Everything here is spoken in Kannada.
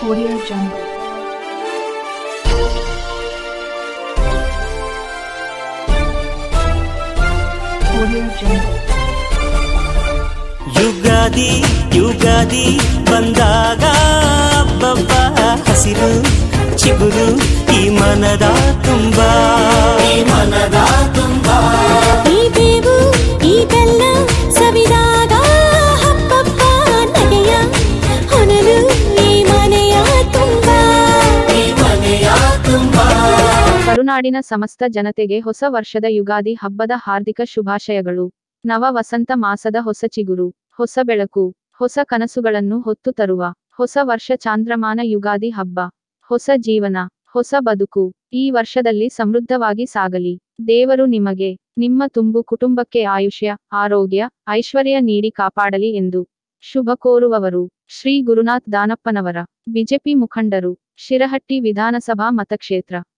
Audio Jungle. Audio Jungle. Ugadi Ugadi ಬಂದಾಗ ಹಬ್ಬಬ್ಬ ಹಸಿರು ಚಿಗುರು ಈ ಮನದ ತುಂಬ ಈ ಮನದ ತುಂಬ ಈ ಬೇವು ಈ ಬೆಲ್ಲ ಸವಿದಾಗ ಹಬ್ಬಬ್ಬ ನಗೆಯ ಹೊನಲು ಈ ಮನೆಯ ತುಂಬ ಈ ಮನೆಯ ತುಂಬ ಕರುನಾಡಿನ ಸಮಸ್ತ ಜನತೆಗೆ ಹೊಸ ವರ್ಷದ ಯುಗಾದಿ ಹಬ್ಬದ ಹಾರ್ದಿಕ ಶುಭಾಶಯಗಳು ನವ ವಸಂತ ಮಾಸದ ಹೊಸ ಚಿಗುರು ಹೊಸ ಬೆಳಕು ಹೊಸ ಕನಸುಗಳನ್ನು ಹೊತ್ತು ತರುವ ಹೊಸ ವರ್ಷ ಚಾಂದ್ರಮಾನ ಯುಗಾದಿ ಹಬ್ಬ ಹೊಸ ಜೀವನ ಹೊಸ ಬದುಕು ಈ ವರ್ಷದಲ್ಲಿ ಸಮೃದ್ಧವಾಗಿ ಸಾಗಲಿ ದೇವರು ನಿಮಗೆ ನಿಮ್ಮ ತುಂಬು ಕುಟುಂಬಕ್ಕೆ ಆಯುಷ್ಯ ಆರೋಗ್ಯ ಐಶ್ವರ್ಯ ನೀಡಿ ಕಾಪಾಡಲಿ ಎಂದು ಶುಭ ಕೋರುವವರು ಶ್ರೀ ಗುರುನಾಥ್ ದಾನಪ್ಪನವರ ಬಿಜೆಪಿ ಮುಖಂಡರು ಶಿರಹಟ್ಟಿ ವಿಧಾನಸಭಾ ಮತಕ್ಷೇತ್ರ